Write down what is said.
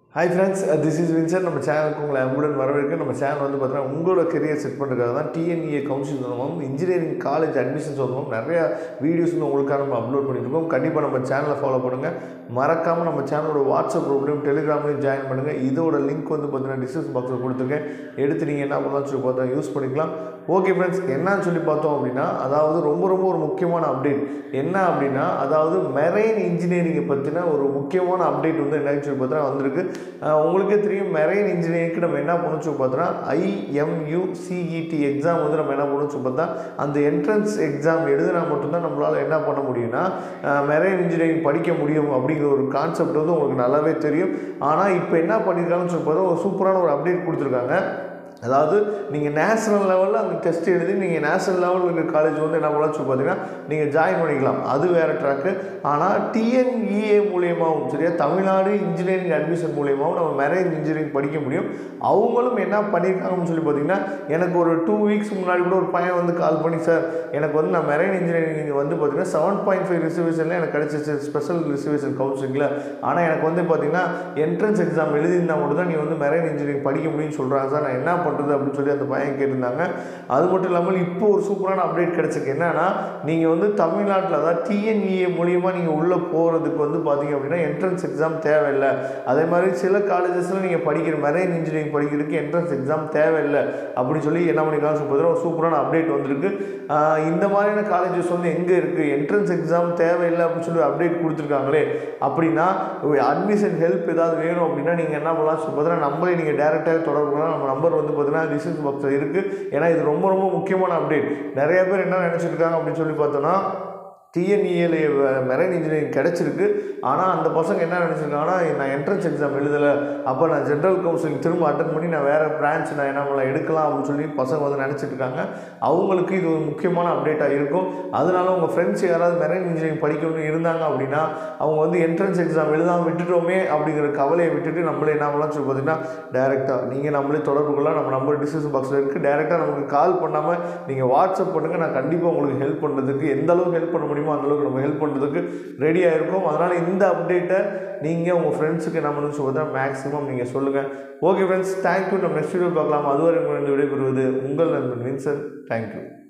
hi friends this is Vinson நம்ம சேனலுக்கு உங்களை அன்புடன் வரவேற்க நம்ம சேனல் வந்து பார்த்தீங்கன்னா உங்களோட கெரியர் செட் பண்ணுறதுக்காக தான் டிஎன்இஏ கவுன்சில் மூலமும் இன்ஜினியரிங் காலேஜ் அட்மிஷன்ஸ் மூலமும் நிறைய வீடியோஸ் வந்து உங்களுக்காக நம்ம அப்லோட் பண்ணிட்டு இருக்கோம் கண்டிப்பாக நம்ம சேனலை ஃபாலோ பண்ணுங்கள் மறக்காமல் நம்ம சேனலோட வாட்ஸ்அப் குரூப்லையும் டெலிகிராம்லையும் ஜாயின் பண்ணுங்கள் இதோட லிங்க் வந்து பார்த்தீங்கன்னா டிஸ்கிரிப்ஷன் பாக்ஸில் கொடுத்துருக்கேன் எடுத்து நீங்கள் என்ன பண்ணலாம்னு சொல்லி பார்த்தா யூஸ் பண்ணிக்கலாம் ஓகே ஃப்ரெண்ட்ஸ் என்னன்னு சொல்லி பார்த்தோம் அப்படின்னா அதாவது ரொம்ப ரொம்ப ஒரு முக்கியமான அப்டேட் என்ன அப்படின்னா அதாவது மெரைன் இன்ஜினியரிங்கை பற்றின ஒரு முக்கியமான அப்டேட் வந்து என்னன்னு சொல்லி பார்த்தா வந்திருக்கு அஹ் உங்களுக்கே தெரியும் மெரைன் இன்ஜினியரிங்க்கு நம்ம என்ன பண்ணணும் சொல்லி பார்த்தோன்னா ஐஎம்யூ சிஇடி எக்ஸாம் வந்து நம்ம என்ன பண்ணணும் சொல்லி பார்த்தா அந்த என்ட்ரன்ஸ் எக்ஸாம் எழுதினா மட்டும்தான் நம்மளால் என்ன பண்ண முடியும்னா மெரைன் இன்ஜினியரிங் படிக்க முடியும் அப்படிங்கிற ஒரு கான்செப்ட் வந்து உங்களுக்கு நல்லாவே தெரியும் ஆனால் இப்போ என்ன பண்ணியிருக்காங்கன்னு சொல்லி பார்த்தா ஒரு சூப்பரான ஒரு அப்டேட் கொடுத்துருக்காங்க அதாவது நீங்கள் நேஷனல் லெவலில் அந்த டெஸ்ட் எழுதி நீங்கள் நேஷனல் லெவலில் இருக்கிற காலேஜ் வந்து என்ன பண்ணலாம் சொல்லி பார்த்தீங்கன்னா நீங்கள் ஜாயின் பண்ணிக்கலாம் அது வேறு ட்ராக்கு ஆனால் டிஎன்இஏ மூலியமாகவும் சரியா தமிழ்நாடு இன்ஜினியரிங் அட்மிஷன் மூலியமாகவும் நம்ம மேரேஜ் இன்ஜினியரிங் படிக்க முடியும் அவங்களும் என்ன பண்ணியிருக்காங்கன்னு சொல்லி பார்த்தீங்கன்னா எனக்கு ஒரு டூ வீக்ஸ் முன்னாடி கூட ஒரு பையன் வந்து கால் பண்ணி சார் எனக்கு வந்து நான் மெரைன் இன்ஜினியரிங் வந்து பார்த்தீங்கன்னா செவன் பாயிண்ட் ஃபைவ் ரிசர்வேஷனில் எனக்கு கிடச்சிச்சு ஸ்பெஷல் ரிசர்வேஷன் கவுன்சிலிங்கில் ஆனால் எனக்கு வந்து பார்த்தீங்கன்னா என்ட்ரன்ஸ் எக்ஸாம் எழுதியிருந்தா மட்டும் தான் நீ வந்து மெரைன் இன்ஜினியரிங் படிக்க முடியும்னு சொல்கிறாங்க சார் நான் என்ன பண்ணுறது அப்படின்னு சொல்லி அந்த பையன் கேட்டிருந்தாங்க அது மட்டும் இல்லாமல் இப்போ ஒரு சூப்பரான அப்டேட் கிடச்சிருக்கு என்னன்னா நீங்கள் வந்து தமிழ்நாட்டில் அதாவது டிஎன்இஏ மூலியமாக நீங்கள் உள்ளே போகிறதுக்கு வந்து பார்த்தீங்க அப்படின்னா என்ட்ரன்ஸ் எக்ஸாம் தேவையில்லை அதே மாதிரி சில காலேஜஸில் நீங்கள் படிக்கிற மெரைன் இன்ஜினியரிங் படிக்கிறதுக்கு என்ட்ரன்ஸ் எக்ஸாம் தேவையில்லை அப்படின்னு சொல்லி என்ன பண்ணிக்கலாம் சொல்லி ஒரு சூப்பரான அப்டேட் வந்திருக்கு ஆஹ் இந்த மாதிரியான காலேஜஸ் வந்து எங்கே இருக்குது என்ட்ரன்ஸ் எக்ஸாம் தேவையில்லை அப்படின்னு சொல்லி அப்டேட் கொடுத்துருக்காங்களே அப்படின்னா அட்மிஷன் ஹெல்ப் ஏதாவது வேணும் அப்படின்னா நீங்கள் என்ன பண்ணலாம் சொல்லி பார்த்தீங்கன்னா நம்மளே நீங்கள் டேரெக்டாக தொடர்பு கொள்ளலாம் நம்ம நம்பர் வந்து பார்த்தீங்கன்னா டிஸ்கிரிப்ஷன் பாக்ஸில் இருக்குது ஏன்னா இது ரொம்ப ரொம்ப முக்கியமான அப்டேட் நிறைய பேர் என்ன நினச்சிட்டு இருக்காங்க அப்படின்னு சொல்லி பார்த்தோன்னா டிஎன்இஏல மெரைன் இன்ஜினியரிங் கிடச்சிருக்கு ஆனால் அந்த பசங்க என்ன நினச்சிருக்காங்கன்னா நான் என்ட்ரன்ஸ் எக்ஸாம் எழுதலை அப்போ நான் ஜென்ரல் கவுன்சிலிங் திரும்ப அட்டன் பண்ணி நான் வேறு பிரான்ச் நான் என்ன பண்ணலாம் எடுக்கலாம் அப்படின்னு சொல்லி பசங்க வந்து நினச்சிட்டு இருக்காங்க அவங்களுக்கு இது ஒரு முக்கியமான அப்டேட்டாக இருக்கும் அதனால உங்கள் ஃப்ரெண்ட்ஸ் யாராவது மெரைன் இன்ஜினியரிங் படிக்கணும்னு இருந்தாங்க அப்படின்னா அவங்க வந்து என்ட்ரன்ஸ் எக்ஸாம் எழுதாமல் விட்டுட்டோமே அப்படிங்கிற கவலையை விட்டுட்டு நம்மளே என்ன பண்ணலாம் சொல்லி பார்த்தீங்கன்னா டேரெக்டாக நீங்கள் நம்மளே தொடர்பு கொள்ளலாம் நம்ம நம்பர் டிஸ்கிரிப்ஷன் பாக்ஸில் இருக்குது டேரெக்டாக நமக்கு கால் பண்ணாமல் நீங்கள் வாட்ஸ்அப் பண்ணுங்கள் நான் கண்டிப்பாக உங்களுக்கு ஹெல்ப் பண்ணுறதுக்கு எந்த அளவுக்கு ஹெல்ப் பண்ண முடியுமோ அந்த அளவுக்கு நம்ம ஹெல்ப் பண்ணுறதுக்கு ரெடியாக இருக்கும் அதனால் இந்த அப்டேட்டை நீங்கள் உங்கள் ஃப்ரெண்ட்ஸுக்கு என்ன பண்ணணும்னு சொல்லி தான் மேக்ஸிமம் நீங்கள் சொல்லுங்கள் ஓகே ஃப்ரெண்ட்ஸ் தேங்க்யூ நம்ம நெக்ஸ்ட் வீடியோ பார்க்கலாம் அதுவரை உங்களிடம் விடைபெறுவது உங்கள் நண்பன் வின்சன் தேங்க்யூ